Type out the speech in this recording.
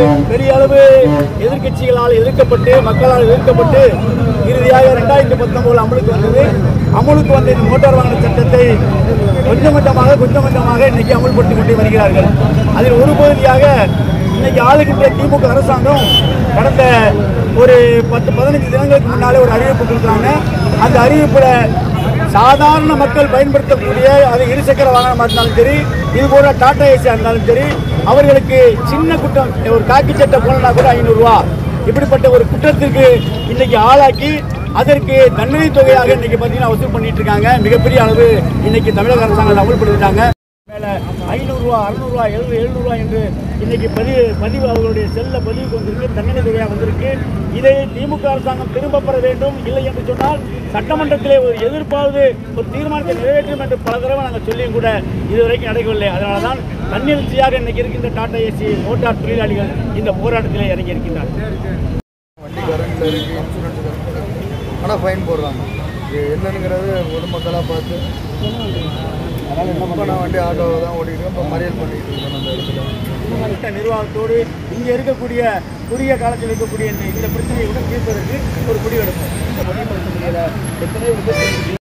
பெரிய அளவு எதிர்க்கட்சிகளால் எதிர்க்கப்பட்டு மக்களால் எதிர்க்கப்பட்டு இறுதியாக ரெண்டாயிரத்தி பத்தொன்பது அமலுக்கு வந்தது அமலுக்கு வந்த இந்த மோட்டார் வாகன சட்டத்தை கொஞ்சம் கொஞ்சமாக கொஞ்சம் கொஞ்சமாக இன்னைக்கு அமல்படுத்திக் கொண்டு வருகிறார்கள் அதில் ஒரு பகுதியாக இன்னைக்கு ஆளுகின்ற திமுக அரசாங்கம் கடந்த ஒரு பத்து பதினஞ்சு தினங்களுக்கு முன்னாலே ஒரு அறிவிப்பு கொடுக்குறாங்க அந்த அறிவிப்புல சாதாரண மக்கள் பயன்படுத்தக்கூடிய அது இருசக்கர வாகனமாக இருந்தாலும் சரி இது போல டாடா ஏசியா இருந்தாலும் சரி அவர்களுக்கு சின்ன குற்றம் ஒரு காக்கி சட்டை போனா கூட ஐநூறுரூவா இப்படிப்பட்ட ஒரு குற்றத்திற்கு இன்னைக்கு ஆளாக்கி அதற்கு தண்டனை தொகையாக இன்னைக்கு பார்த்தீங்கன்னா வசூல் பண்ணிட்டு இருக்காங்க மிகப்பெரிய அளவு இன்னைக்கு தமிழக அரசாங்கம் அமல்படுத்திட்டாங்க மேல ஐநூறுரூவா அறுநூறுவா எழுநூறு எழுநூறுவா என்று இன்னைக்கு பதிவு பதிவு அவர்களுடைய செல்ல பதிவுக்கு வந்திருக்கு தண்டனை தொகையாக வந்திருக்கு இதை திமுக அரசாங்கம் திரும்ப பெற வேண்டும் இல்லை என்று சொன்னால் சட்டமன்றத்திலே ஒரு எதிர்ப்பாவது ஒரு தீர்மானத்தை நிறைவேற்றும் என்று பல தடவை நாங்கள் சொல்லியும் கூட இதுவரைக்கும் நடக்கவில்லை அதனால தான் தன்னெழுச்சியாக இன்னைக்கு இருக்கின்ற டாடா ஏசி மோட்டார் தொழிலாளிகள் இந்த போராட்டத்திலே இறங்கி இருக்கின்றார்கள் வண்டிக்காரங்கிட்ட இருக்கு இன்சூரன்ஸ் ஆனால் ஃபைன் போடுறாங்க இது என்னங்கிறது பொதுமக்களாக பார்த்து அதனால் என்ன பண்ண வண்டி ஆட்டோவை தான் ஓடிட்டு இப்போ மறியல் பண்ணிட்டு இருக்கோம் அந்த இடத்துல மாவட்ட நிர்வாகத்தோடு இங்கே இருக்கக்கூடிய குறுகிய காலத்தில் இருக்கக்கூடிய இந்த இந்த பிரச்சனையை கூட தீர்ப்பதற்கு ஒரு முடிவெடுப்போம் இந்த முடிவெடுக்க முடியல எத்தனையோ விபத்து